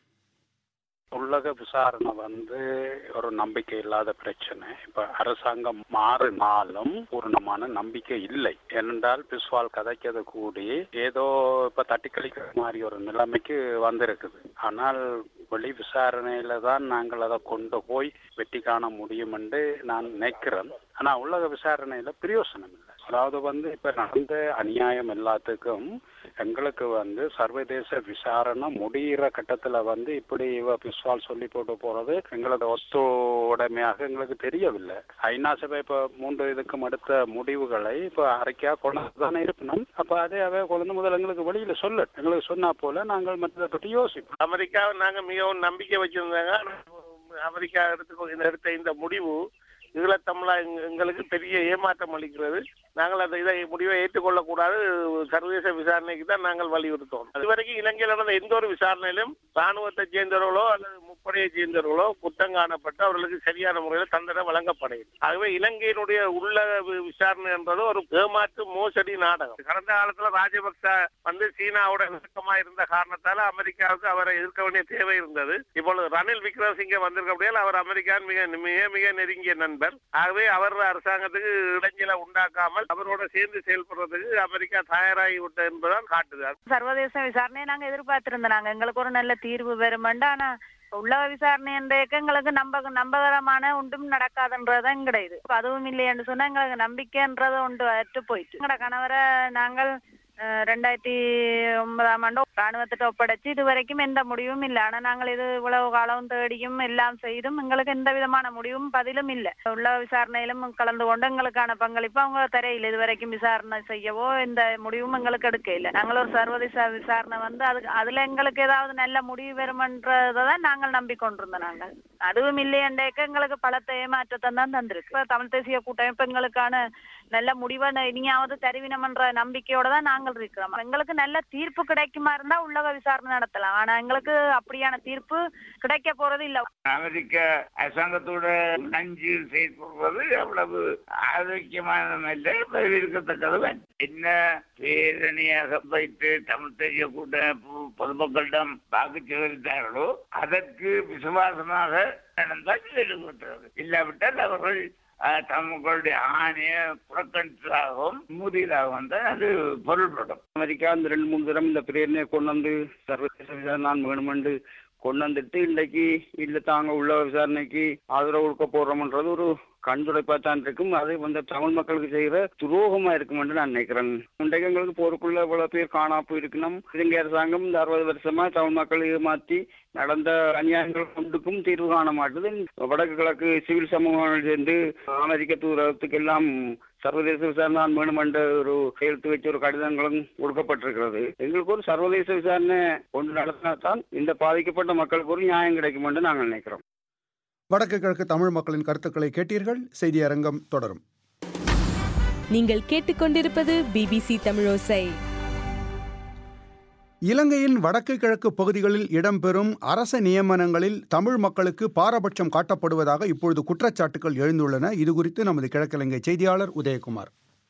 உள்ளக விசாரணை வந்து ஒரு நம்பிக்கை இல்லாத பிரச்சனை இப்ப அரசாங்கம் மாறினாலும் பூர்ணமான நம்பிக்கை இல்லை ஏனென்றால் பிஸ்வால் கதைக்கிறது கூடி ஏதோ இப்ப தட்டி கழிக்கிற மாதிரி ஒரு நிலைமைக்கு வந்திருக்குது ஆனால் வெளி விசாரணையில தான் நாங்கள் அதை கொண்டு போய் வெற்றி காண முடியும் என்று நான் நினைக்கிறேன் ஆனா உள்ளக விசாரணையில பிரயோசனம் இல்லை அதாவது வந்து இப்ப நடந்த அநியாயம் எல்லாத்துக்கும் எங்களுக்கு வந்து சர்வதேச விசாரணை முடிகிற கட்டத்துல வந்து இப்படி இவ பிஸ்வால் சொல்லி போட்டு போறது எங்களது ஒத்து உடைமையாக எங்களுக்கு தெரியவில்லை ஐநா சபை இப்ப மூன்று இதுக்கும் அடுத்த முடிவுகளை இப்ப அறிக்கையா கொண்டு தானே இருக்கணும் அப்ப அதே அவை கொண்டு முதல்ல எங்களுக்கு வெளியில சொல்லு எங்களுக்கு சொன்னா போல நாங்கள் மற்றதை பற்றி யோசிப்போம் அமெரிக்காவை நாங்க மிகவும் நம்பிக்கை வச்சிருந்தாங்க ஆனா, அமெரிக்கா எடுத்து இந்த எடுத்த இந்த முடிவு ஈழத்தமிழா எங்க- எங்களுக்கு பெரிய ஏமாற்றம் அளிக்கிறது நாங்கள் அந்த இதை முடிவை ஏற்றுக்கொள்ளக்கூடாது சர்வதேச விசாரணைக்கு தான் நாங்கள் வலியுறுத்தோம் இதுவரைக்கும் இலங்கையில் நடந்த எந்த ஒரு விசாரணையிலும் ராணுவத்தை சேர்ந்தவர்களோ அல்லது முப்படையை சேர்ந்தவர்களோ குற்றம் காணப்பட்டு அவர்களுக்கு சரியான முறையில் தண்டனை வழங்கப்படையும் ஆகவே இலங்கையினுடைய உள்ள வி- விசாரணை என்பது ஒரு ஏமாற்று மோசடி நாடகம் கடந்த காலத்துல ராஜபக்ச வந்து சீனாவோட நெருக்கமா இருந்த காரணத்தால அமெரிக்காவுக்கு அவரை எதிர்க்க வேண்டிய தேவை இருந்தது இப்பொழுது ரணில் விக்ரமசிங்கே வந்திருக்கபடியால் அவர் அமெரிக்கான் மிக மிக மிக நெருங்கிய நண்பர் ஆகவே அவர் அரசாங்கத்துக்கு இடைஞ்சலை உண்டாக்காமல் அவரோட சேர்ந்து செயல்படுறதுக்கு அமெரிக்கா தயாராகி விட்டது என்பதுதான் காட்டுது சர்வதேச விசாரணையை நாங்க எதிர்பார்த்திருந்தோம் நாங்க எங்களுக்கு ஒரு நல்ல தீர்வு வருமெண்டு ஆனா உள்ள விசாரணை என்றைக்கு எங்களுக்கு நம்ப நம்பகரமான ஒன்றும் நடக்காதுன்றதுதான் கிடையாது இப்ப அதுவும் இல்லையென்று சொன்னா எங்களுக்கு நம்பிக்கைன்றது ஒன்று அற்று போயிட்டு எங்களோட கணவரை நாங்கள் அஹ், ரெண்டாயிரத்தி ஒன்பதாம் ஆண்டு ராணுவத்திட்ட ஒப்படைச்சு இது வரைக்கும் எந்த முடிவும் இல்லை ஆனா நாங்கள் இது இவ்வளவு காலம் தேடியும் எல்லாம் செய்தும் எங்களுக்கு எந்த விதமான முடிவும் பதிலும் இல்லை உள்ள விசாரணையிலும் கலந்து கொண்டு எங்களுக்கான பங்களிப்பு அவங்க தரையில் இது வரைக்கும் விசாரணை செய்யவோ எந்த முடிவும் எங்களுக்கு எடுக்க இல்லை நாங்கள் ஒரு சர்வதேச விசாரணை வந்து அதுக்கு அதுல எங்களுக்கு ஏதாவது நல்ல முடிவு வருமன்றதை தான் நாங்கள் நம்பிக்கொண்டிருந்தோம் நாங்கள் அதுவும் இல்லையண்டேக்க எங்களுக்கு பலத்த ஏமாற்றத்தை தான் தந்திருக்கு இப்ப தமிழ் தேசிய கூட்டமைப்பு எங்களுக்கான நல்ல முடிவை ந- இனியாவது தருவினம்ன்ற நம்பிக்கையோட தான் நாங்கள் இருக்கிறோம் எங்களுக்கு நல்ல தீர்ப்பு கிடைக்குமா இருந்தா உள்ளக விசாரணை நடத்தலாம் ஆனா எங்களுக்கு அப்படியான தீர்ப்பு கிடைக்க போறது இல்ல அமெரிக்க அரசாங்கத்தோட நஞ்சு செயல்படுவது அவ்வளவு ஆரோக்கியமானதல்ல வரவேற்கத்தக்கது என்ன பேரணியாக வைத்து தமிழ் தெரிய கூட்டமைப்பு பொதுமக்களிடம் வாக்கு சேகரித்தார்களோ அதற்கு விசுவாசமாக நடந்தால் ஈடுபட்டது இல்லாவிட்டால் அவர்கள் அஹ், தங்களுடைய ஆணையை புறக்கணித்ததாகவும் மூடியதாகவும் தான் அது பொருள்படும் அமெரிக்கா இந்த ரெண்டு மூணு தரம் இந்த பிரேரணையை கொண்டு வந்து சர்வதேச விசாரணை நான் வேணுமென்று கொண்டு வந்துட்டு இன்றைக்கு இல்ல தாங்க உள்ள விசாரணைக்கு ஆதரவு கொடுக்க போறோம்ன்றது ஒரு கண்துடைப்பா தான் இருக்கும் அது வந்து தமிழ் மக்களுக்கு செய்கிற துரோகமா இருக்கும் என்று நான் நினைக்கிறேன் இன்றைக்கு எங்களுக்கு போருக்குள்ள இவ்வளவு பேர் காணாப்பு இருக்கணும் இலங்கை அரசாங்கம் இந்த அறுபது வருஷமா தமிழ் மக்களை ஏமாற்றி நடந்த அநியாயங்கள் ஒன்றுக்கும் தீர்வு காண மாட்டுது வடக்கு கிழக்கு சிவில் சமூகங்கள் சேர்ந்து அமெரிக்க தூதரகத்துக்கு எல்லாம் சர்வதேச விசாரணை தான் வேணும் என்ற ஒரு கையெழுத்து வச்ச ஒரு கடிதங்களும் கொடுக்கப்பட்டிருக்கிறது எங்களுக்கு ஒரு சர்வதேச விசாரணை ஒன்று நடத்தினா தான் இந்த பாதிக்கப்பட்ட மக்களுக்கு ஒரு நியாயம் கிடைக்கும் என்று நாங்கள் நினைக்கிறோம் வடக்கு கிழக்கு தமிழ் மக்களின் கருத்துக்களை கேட்டீர்கள் செய்தி அரங்கம் தொடரும் நீங்கள் கேட்டுக்கொண்டிருப்பது பிபிசி தமிழோசை இலங்கையின் வடக்கு கிழக்கு பகுதிகளில் இடம்பெறும் அரச நியமனங்களில் தமிழ் மக்களுக்கு பாரபட்சம் காட்டப்படுவதாக இப்பொழுது குற்றச்சாட்டுகள் எழுந்துள்ளன இதுகுறித்து நமது கிழக்கிழங்கை செய்தியாளர் உதயகுமார்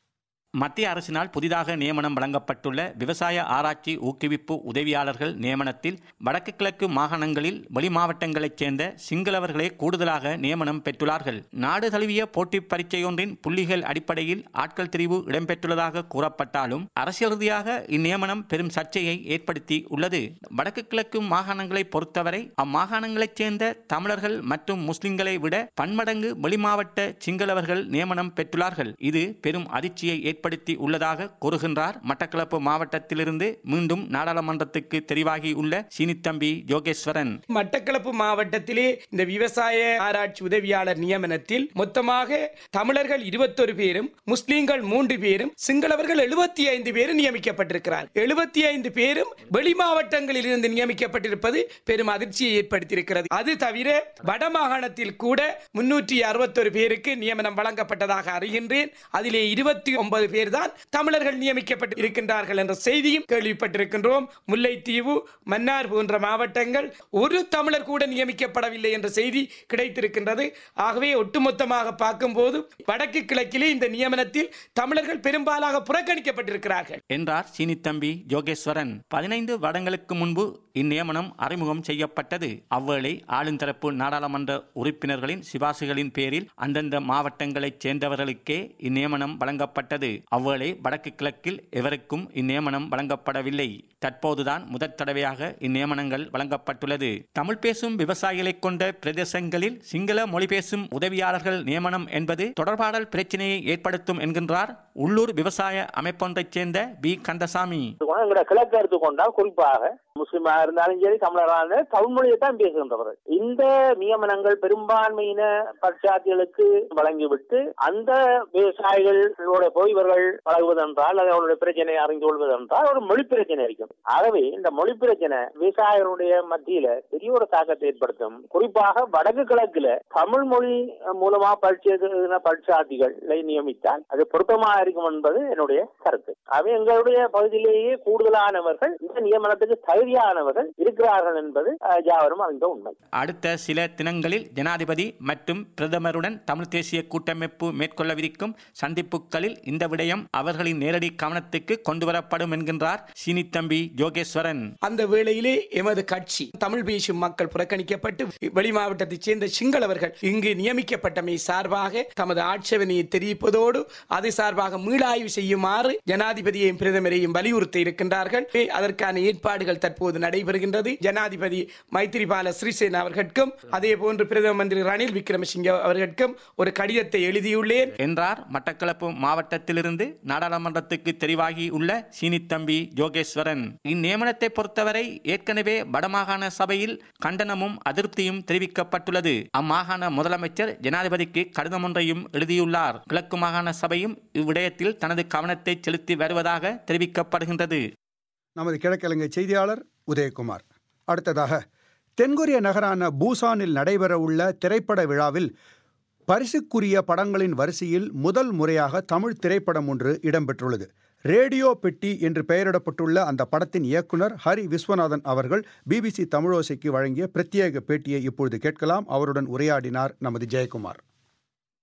மத்திய அரசினால் புதிதாக நியமனம் வழங்கப்பட்டுள்ள விவசாய ஆராய்ச்சி ஊக்குவிப்பு உதவியாளர்கள் நியமனத்தில் வடக்கு கிழக்கு மாகாணங்களில் வெளி மாவட்டங்களைச் சேர்ந்த சிங்களவர்களே கூடுதலாக நியமனம் பெற்றுள்ளார்கள் நாடு தழுவிய போட்டி பரீட்சையொன்றின் புள்ளிகள் அடிப்படையில் ஆட்கள் தெரிவு இடம்பெற்றுள்ளதாக கூறப்பட்டாலும் அரசியல் ரீதியாக இந்நியமனம் பெரும் சர்ச்சையை ஏற்படுத்தி உள்ளது வடக்கு கிழக்கு மாகாணங்களை பொறுத்தவரை அம்மாகாணங்களைச் சேர்ந்த தமிழர்கள் மற்றும் முஸ்லிம்களை விட பன்மடங்கு வெளிமாவட்ட சிங்களவர்கள் நியமனம் பெற்றுள்ளார்கள் இது பெரும் அதிர்ச்சியை ஏற்படுத்தி உள்ளதாக கூறுகின்றார் மட்டக்களப்பு மாவட்டத்திலிருந்து மீண்டும் நாடாளுமன்றத்துக்கு தெரிவாகி உள்ள சீனித்தம்பி யோகேஸ்வரன் மட்டக்களப்பு மாவட்டத்திலே இந்த விவசாய ஆராய்ச்சி உதவியாளர் நியமனத்தில் மொத்தமாக தமிழர்கள் இருபத்தொரு பேரும் முஸ்லீம்கள் மூன்று பேரும் சிங்களவர்கள் எழுபத்தி ஐந்து பேரும் நியமிக்கப்பட்டிருக்கிறார் எழுபத்தி ஐந்து பேரும் வெளி மாவட்டங்களில் இருந்து நியமிக்கப்பட்டிருப்பது பெரும் அதிர்ச்சியை ஏற்படுத்தியிருக்கிறது அது தவிர வடமாகாணத்தில் கூட முன்னூற்றி அறுபத்தொரு பேருக்கு நியமனம் வழங்கப்பட்டதாக அறிகின்றேன் அதிலே இருபத்தி ஒன்பது பேர் தான் தமிழர்கள் நியமிக்கப்பட்டு இருக்கின்றார்கள் என்ற செய்தியும் கேள்விப்பட்டிருக்கின்றோம் முல்லைத்தீவு மன்னார் போன்ற மாவட்டங்கள் ஒரு தமிழர் கூட நியமிக்கப்படவில்லை என்ற செய்தி கிடைத்திருக்கின்றது ஆகவே ஒட்டுமொத்தமாக பார்க்கும்போது வடக்கு கிழக்கிலே இந்த நியமனத்தில் தமிழர்கள் பெரும்பாலாக புறக்கணிக்கப்பட்டிருக்கிறார்கள் என்றார் சீனித்தம்பி யோகேஸ்வரன் பதினைந்து வருடங்களுக்கு முன்பு இந்நியமனம் அறிமுகம் செய்யப்பட்டது அவ்வேளை ஆளுந்தரப்பு நாடாளுமன்ற உறுப்பினர்களின் சிபாசுகளின் பேரில் அந்தந்த மாவட்டங்களைச் சேர்ந்தவர்களுக்கே இந்நியமனம் வழங்கப்பட்டது அவ்வேளை வடக்கு கிழக்கில் எவருக்கும் இந்நியமனம் வழங்கப்படவில்லை தற்போதுதான் முதற் தடவையாக இந்நியமனங்கள் வழங்கப்பட்டுள்ளது தமிழ் பேசும் விவசாயிகளை கொண்ட பிரதேசங்களில் சிங்கள மொழி பேசும் உதவியாளர்கள் நியமனம் என்பது தொடர்பாடல் பிரச்சினையை ஏற்படுத்தும் என்கின்றார் உள்ளூர் விவசாய அமைப்பொன்றைச் சேர்ந்த பி கந்தசாமி எங்களோட கிழக்கு எடுத்துக்கொண்டால் குறிப்பாக முஸ்லிமாக இருந்தாலும் சரி தமிழராக இருந்தாலும் தமிழ் மொழியை தான் பேசுகின்றவர்கள் இந்த நியமனங்கள் பெரும்பான்மையின பட்சாத்திகளுக்கு வழங்கிவிட்டு அந்த விவசாயிகளோட போய் இவர்கள் பழகுவதென்றால் அல்லது அவருடைய பிரச்சனையை அறிந்து கொள்வதென்றால் ஒரு மொழி பிரச்சனை இருக்கும் ஆகவே இந்த மொழி பிரச்சனை விவசாயிகளுடைய மத்தியில பெரிய ஒரு தாக்கத்தை ஏற்படுத்தும் குறிப்பாக வடக்கு கிழக்குல தமிழ் மொழி மூலமா பரிட்சை பட்சாத்திகளை நியமித்தால் அது பொருத்தமாக இருக்கும் என்பது என்னுடைய கருத்து அவை எங்களுடைய பகுதியிலேயே கூடுதலானவர்கள் இந்த நியமனத்துக்கு தகுதியானவர்கள் இருக்கிறார்கள் என்பது அஹ், யாவரும் அறிந்த உண்மை அடுத்த சில தினங்களில் ஜனாதிபதி மற்றும் பிரதமருடன் தமிழ் தேசிய கூட்டமைப்பு மேற்கொள்ளவிருக்கும் சந்திப்புகளில் இந்த விடயம் அவர்களின் நேரடி கவனத்துக்கு கொண்டுவரப்படும் என்கின்றார் சீனித்தம்பி யோகேஸ்வரன் அந்த வேளையிலே எமது கட்சி தமிழ் பேசும் மக்கள் புறக்கணிக்கப்பட்டு வெளி மாவட்டத்தைச் சேர்ந்த சிங்களவர்கள் இங்கு நியமிக்கப்பட்டமை சார்பாக தமது ஆட்சேபனையை தெரிவிப்பதோடு அது சார்பாக மீளாய்வு செய்யுமாறு ஜனாதிபதியையும் பிரதமரையும் வலியுறுத்தி இருக்கின்றார்கள் அதற்கான ஏற்பாடுகள் தற்போது நடைபெறுகின்றது ஜனாதிபதி மைத்திரிபால சிறிசேன அவர்களுக்கும் அதே போன்று பிரதம மந்திரி ரணில் விக்ரமசிங்கே அவர்களுக்கும் ஒரு கடிதத்தை எழுதியுள்ளேன் என்றார் மட்டக்களப்பு மாவட்டத்திலிருந்து நாடாளுமன்றத்துக்கு தெரிவாகி உள்ள சீனித்தம்பி யோகேஸ்வரன் இந்நியமனத்தை பொறுத்தவரை ஏற்கனவே வடமாகாண சபையில் கண்டனமும் அதிருப்தியும் தெரிவிக்கப்பட்டுள்ளது அம்மாகாண முதலமைச்சர் ஜனாதிபதிக்கு கடிதம் ஒன்றையும் எழுதியுள்ளார் கிழக்கு மாகாண சபையும் இவ்விடயத்தில் தனது கவனத்தை செலுத்தி வருவதாக தெரிவிக்கப்படுகின்றது நமது கிழக்கிழங்கை செய்தியாளர் உதயகுமார் அடுத்ததாக தென்கொரிய நகரான பூசானில் நடைபெறவுள்ள திரைப்பட விழாவில் பரிசுக்குரிய படங்களின் வரிசையில் முதல் முறையாக தமிழ் திரைப்படம் ஒன்று இடம்பெற்றுள்ளது ரேடியோ பெட்டி என்று பெயரிடப்பட்டுள்ள அந்த படத்தின் இயக்குனர் ஹரி விஸ்வநாதன் அவர்கள் பிபிசி தமிழோசைக்கு வழங்கிய பிரத்யேக பேட்டியை இப்பொழுது கேட்கலாம் அவருடன் உரையாடினார் நமது ஜெயக்குமார்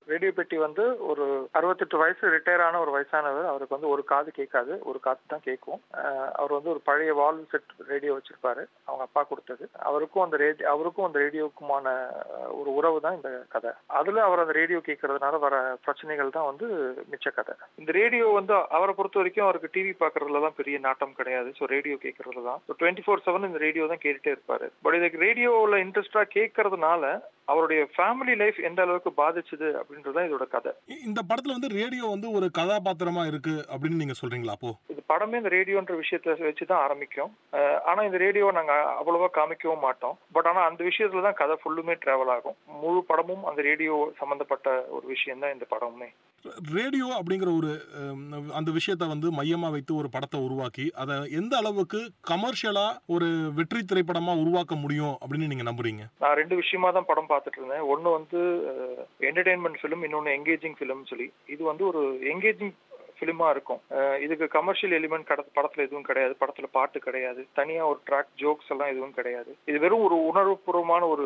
ரேடியோ பெட்டி வந்து ஒரு அறுபத்தெட்டு வயசு ரிட்டையர் ஆன ஒரு வயசானவர் அவருக்கு வந்து ஒரு காது கேட்காது ஒரு காது தான் கேட்கும் அஹ் அவர் வந்து ஒரு பழைய வால்வ் செட் ரேடியோ வச்சிருப்பாரு அவங்க அப்பா கொடுத்தது அவருக்கும் அந்த ரேடியோ அவருக்கும் அந்த ரேடியோக்குமான அஹ், ஒரு உறவு தான் இந்த கதை அதுல அவர் அந்த ரேடியோ கேட்கறதுனால வர பிரச்சனைகள் தான் வந்து மிச்ச கதை இந்த ரேடியோ வந்து அவரை பொறுத்த வரைக்கும் அவருக்கு டிவி பாக்குறதுல தான் பெரிய நாட்டம் கிடையாது ஸோ ரேடியோ கேட்கறதுல தான் ஸோ டுவெண்ட்டி ஃபோர் செவன் இந்த ரேடியோ தான் கேட்டுட்டே இருப்பாரு பட் இதுக்கு ரேடியோவில் இன்ட்ரெஸ்டா கேட்கறதுனால அவருடைய ஃபேமிலி லைஃப் எந்த அளவுக்கு பாதிச்சுது அப்படின்றது தான் இதோட கதை இந்த படத்துல வந்து ரேடியோ வந்து ஒரு கதாபாத்திரமா இருக்கு அப்படின்னு நீங்க சொல்றீங்களா அப்போ இது படமே இந்த ரேடியோன்ற விஷயத்த வச்சு தான் ஆரம்பிக்கும் அஹ் ஆனா இந்த ரேடியோவை நாங்க அவ்வளவா காமிக்கவும் மாட்டோம் பட் ஆனா அந்த விஷயத்துல தான் கதை ஃபுல்லுமே டிராவல் ஆகும் முழு படமும் அந்த ரேடியோ சம்பந்தப்பட்ட ஒரு விஷயம் தான் இந்த படமுமே ரேடியோ அப்படிங்கிற ஒரு அஹ், அந்த விஷயத்தை வந்து மையமா வைத்து ஒரு படத்தை உருவாக்கி அதை எந்த அளவுக்கு கமர்ஷியலா ஒரு வெற்றி திரைப்படமா உருவாக்க முடியும் அப்படின்னு நீங்க நம்புறீங்க நான் ரெண்டு விஷயமா தான் படம் பார்த்துட்டு இருந்தேன் ஒன்னு வந்து என்டர்டெயின்மெண்ட் ஃபிலிம் இன்னொன்னு எங்கேஜிங் ஃபிலிம் சொல்லி இது வந்து ஒரு எங்கேஜிங் ஃபிலிமா இருக்கும் அஹ் இதுக்கு கமர்ஷியல் எலிமெண்ட் கட படத்துல எதுவும் கிடையாது படத்துல பாட்டு கிடையாது தனியா ஒரு ட்ராக் ஜோக்ஸ் எல்லாம் எதுவும் கிடையாது இது வெறும் ஒரு உணர்வுபூர்வமான ஒரு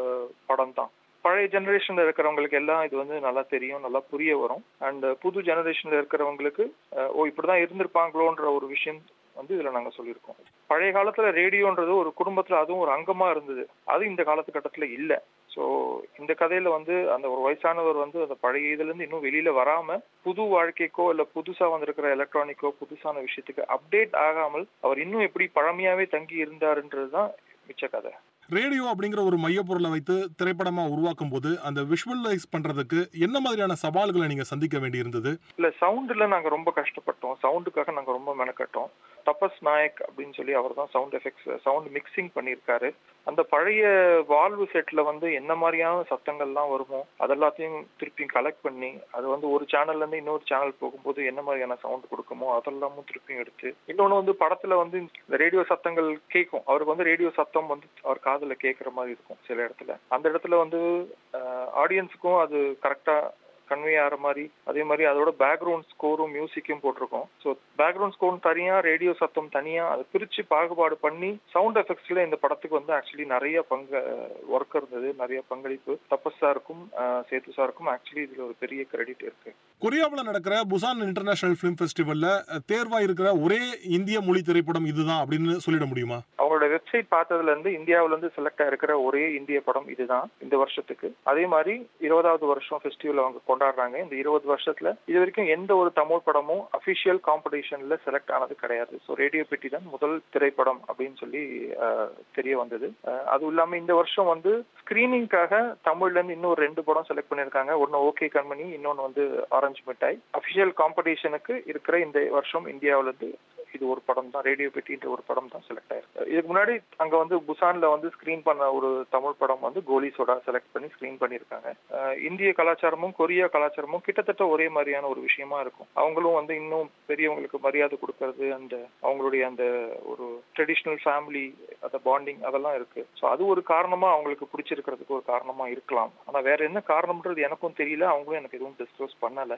படம் தான் பழைய ஜெனரேஷன்ல இருக்கிறவங்களுக்கு எல்லாம் இது வந்து நல்லா தெரியும் நல்லா புரிய வரும் அண்ட் புது ஜெனரேஷன்ல இருக்கிறவங்களுக்கு அஹ், ஓ இப்படிதான் இருந்திருப்பாங்களோன்ற ஒரு விஷயம் வந்து இதுல நாங்க சொல்லியிருக்கோம் பழைய காலத்துல ரேடியோன்றது ஒரு குடும்பத்துல அதுவும் ஒரு அங்கமா இருந்தது அது இந்த காலத்துக்கட்டத்துல இல்ல ஸோ இந்த கதையில வந்து அந்த ஒரு வயசானவர் வந்து அந்த பழைய இதுல இருந்து இன்னும் வெளியில வராம புது வாழ்க்கைக்கோ இல்ல புதுசா வந்திருக்கிற எலக்ட்ரானிக்கோ புதுசான விஷயத்துக்கு அப்டேட் ஆகாமல் அவர் இன்னும் எப்படி பழமையாவே தங்கி இருந்தாருன்றது தான் மிச்ச கதை ரேடியோ அப்படிங்கிற ஒரு மையப்பொருளை வைத்து திரைப்படமா உருவாக்கும் போது அந்த விஷுவலைஸ் பண்றதுக்கு என்ன மாதிரியான சவால்களை நீங்க சந்திக்க வேண்டியிருந்தது இல்ல சவுண்ட்ல நாங்க ரொம்ப கஷ்டப்பட்டோம் சவுண்டுக்காக நாங்க ரொம்ப மெனக்கட்டோம் தபஸ் நாயக் அப்படின்னு சொல்லி அவர் தான் சவுண்ட் எஃபெக்ட்ஸ் சவுண்ட் மிக்சிங் பண்ணியிருக்காரு அந்த பழைய வால்வு செட்ல வந்து என்ன மாதிரியான சத்தங்கள்லாம் வருமோ அதெல்லாத்தையும் திருப்பி கலெக்ட் பண்ணி அது வந்து ஒரு சேனல்ல இருந்து இன்னொரு சேனல் போகும்போது என்ன மாதிரியான சவுண்ட் கொடுக்குமோ அதெல்லாமும் திருப்பியும் எடுத்து இன்னொன்னு வந்து படத்துல வந்து இந்த ரேடியோ சத்தங்கள் கேட்கும் அவருக்கு வந்து ரேடியோ சத்தம் வந்து அவர் காதுல கேட்குற மாதிரி இருக்கும் சில இடத்துல அந்த இடத்துல வந்து ஆடியன்ஸுக்கும் அது கரெக்டா கன்வே ஆகிற மாதிரி அதே மாதிரி அதோட பேக்ரவுண்ட் ஸ்கோரும் மியூசிக்கும் போட்டிருக்கோம் ஸோ பேக்ரவுண்ட் ஸ்கோர் தனியா ரேடியோ சத்தம் தனியா அதை பிரிச்சு பாகுபாடு பண்ணி சவுண்ட் எஃபெக்ட்ஸ்ல இந்த படத்துக்கு வந்து ஆக்சுவலி நிறைய பங்கு ஒர்க் இருந்தது நிறைய பங்களிப்பு தபஸ் சாருக்கும் சேத்து சாருக்கும் ஆக்சுவலி இதுல ஒரு பெரிய கிரெடிட் இருக்கு கொரியாவில் நடக்கிற புசான் இன்டர்நேஷனல் ஃபிலிம் ஃபெஸ்டிவல்ல தேர்வா இருக்கிற ஒரே இந்திய மொழி திரைப்படம் இதுதான் அப்படின்னு சொல்லிட முடியுமா அவங்களோட வெப்சைட் பார்த்ததுல இருந்து இந்தியாவுல இருந்து செலக்ட் ஆயிருக்கிற ஒரே இந்திய படம் இதுதான் இந்த வருஷத்துக்கு அதே மாதிரி இருபதாவது வருஷம் ஃபெஸ்டிவல் அவங்க கொண்டாடுறாங்க இந்த இருபது வருஷத்துல இது வரைக்கும் எந்த ஒரு தமிழ் படமும் அபிஷியல் காம்படிஷன்ல செலக்ட் ஆனது கிடையாது ஸோ ரேடியோ பெட்டி தான் முதல் திரைப்படம் அப்படின்னு சொல்லி அஹ், தெரிய வந்தது அஹ், அதுவும் இல்லாம இந்த வருஷம் வந்து ஸ்கிரீனிங்காக தமிழ்ல இருந்து இன்னும் ஒரு ரெண்டு படம் செலக்ட் பண்ணிருக்காங்க ஒன்னு ஓகே கண்மணி இன்னொன்னு வந்து ஆரஞ்சு மிட்டாய் அபிஷியல் காம்படிஷனுக்கு இருக்கிற இந்த வருஷம் இந்தியாவுல இருந்து இது ஒரு படம் தான் ரேடியோ பெட்டின்ற ஒரு படம் தான் செலக்ட் ஆயிருக்கு இதுக்கு முன்னாடி அங்க வந்து புசான்ல வந்து ஸ்கிரீன் பண்ண ஒரு தமிழ் படம் வந்து கோலி சோடா செலக்ட் பண்ணி ஸ்கிரீன் பண்ணியிருக்காங்க அஹ் இந்திய கலாச்சாரமும் கொரியா கலாச்சாரமும் கிட்டத்தட்ட ஒரே மாதிரியான ஒரு விஷயமா இருக்கும் அவங்களும் வந்து இன்னும் பெரியவங்களுக்கு மரியாதை கொடுக்கறது அந்த அவங்களுடைய அந்த ஒரு ட்ரெடிஷ்னல் ஃபேமிலி அந்த பாண்டிங் அதெல்லாம் இருக்கு ஸோ அது ஒரு காரணமா அவங்களுக்கு பிடிச்சிருக்கிறதுக்கு ஒரு காரணமா இருக்கலாம் ஆனா வேற என்ன காரணம்ன்றது எனக்கும் தெரியல அவங்களும் எனக்கு எதுவும் டிஸ்கஸ் பண்ணல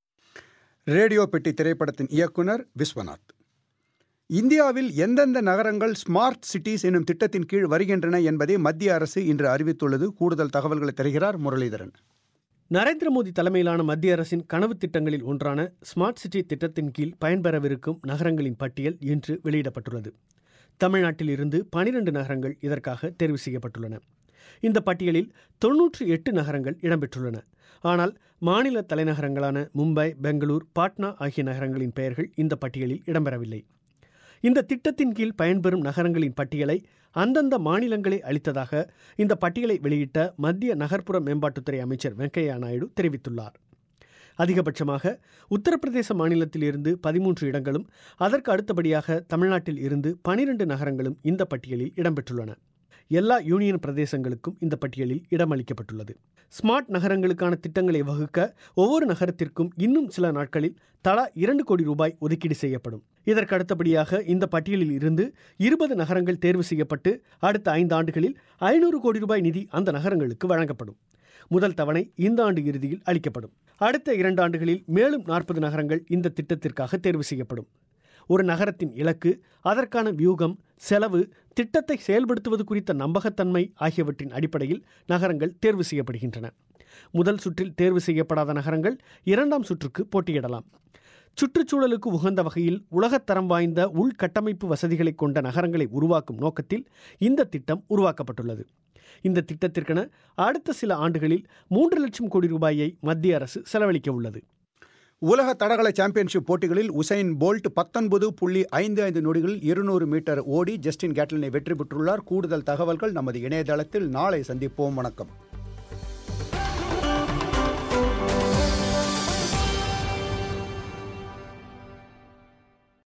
ரேடியோ பெட்டி திரைப்படத்தின் இயக்குனர் விஸ்வநாத் இந்தியாவில் எந்தெந்த நகரங்கள் ஸ்மார்ட் சிட்டிஸ் எனும் திட்டத்தின் கீழ் வருகின்றன என்பதை மத்திய அரசு இன்று அறிவித்துள்ளது கூடுதல் தகவல்களை தருகிறார் முரளிதரன் நரேந்திர மோடி தலைமையிலான மத்திய அரசின் கனவு திட்டங்களில் ஒன்றான ஸ்மார்ட் சிட்டி திட்டத்தின் கீழ் பயன்பெறவிருக்கும் நகரங்களின் பட்டியல் இன்று வெளியிடப்பட்டுள்ளது தமிழ்நாட்டில் இருந்து பனிரெண்டு நகரங்கள் இதற்காக தேர்வு செய்யப்பட்டுள்ளன இந்த பட்டியலில் தொன்னூற்றி எட்டு நகரங்கள் இடம்பெற்றுள்ளன ஆனால் மாநில தலைநகரங்களான மும்பை பெங்களூர் பாட்னா ஆகிய நகரங்களின் பெயர்கள் இந்த பட்டியலில் இடம்பெறவில்லை இந்த திட்டத்தின் கீழ் பயன்பெறும் நகரங்களின் பட்டியலை அந்தந்த மாநிலங்களே அளித்ததாக இந்த பட்டியலை வெளியிட்ட மத்திய நகர்ப்புற மேம்பாட்டுத்துறை அமைச்சர் வெங்கையா நாயுடு தெரிவித்துள்ளார் அதிகபட்சமாக உத்தரப்பிரதேச மாநிலத்தில் இருந்து பதிமூன்று இடங்களும் அதற்கு அடுத்தபடியாக தமிழ்நாட்டில் இருந்து பனிரெண்டு நகரங்களும் இந்த பட்டியலில் இடம்பெற்றுள்ளன எல்லா யூனியன் பிரதேசங்களுக்கும் இந்த பட்டியலில் இடமளிக்கப்பட்டுள்ளது ஸ்மார்ட் நகரங்களுக்கான திட்டங்களை வகுக்க ஒவ்வொரு நகரத்திற்கும் இன்னும் சில நாட்களில் தலா இரண்டு கோடி ரூபாய் ஒதுக்கீடு செய்யப்படும் இதற்கு அடுத்தபடியாக இந்த பட்டியலில் இருந்து இருபது நகரங்கள் தேர்வு செய்யப்பட்டு அடுத்த ஐந்து ஆண்டுகளில் ஐநூறு கோடி ரூபாய் நிதி அந்த நகரங்களுக்கு வழங்கப்படும் முதல் தவணை இந்த ஆண்டு இறுதியில் அளிக்கப்படும் அடுத்த இரண்டு ஆண்டுகளில் மேலும் நாற்பது நகரங்கள் இந்த திட்டத்திற்காக தேர்வு செய்யப்படும் ஒரு நகரத்தின் இலக்கு அதற்கான வியூகம் செலவு திட்டத்தை செயல்படுத்துவது குறித்த நம்பகத்தன்மை ஆகியவற்றின் அடிப்படையில் நகரங்கள் தேர்வு செய்யப்படுகின்றன முதல் சுற்றில் தேர்வு செய்யப்படாத நகரங்கள் இரண்டாம் சுற்றுக்கு போட்டியிடலாம் சுற்றுச்சூழலுக்கு உகந்த வகையில் உலகத்தரம் வாய்ந்த உள்கட்டமைப்பு வசதிகளை கொண்ட நகரங்களை உருவாக்கும் நோக்கத்தில் இந்த திட்டம் உருவாக்கப்பட்டுள்ளது இந்த திட்டத்திற்கென அடுத்த சில ஆண்டுகளில் மூன்று லட்சம் கோடி ரூபாயை மத்திய அரசு செலவழிக்க உள்ளது உலக தடகள சாம்பியன்ஷிப் போட்டிகளில் உசைன் போல்ட் பத்தொன்பது புள்ளி ஐந்து ஐந்து நொடிகளில் இருநூறு மீட்டர் ஓடி ஜஸ்டின் கேட்லினை வெற்றி பெற்றுள்ளார் கூடுதல் தகவல்கள் நமது இணையதளத்தில் நாளை சந்திப்போம் வணக்கம்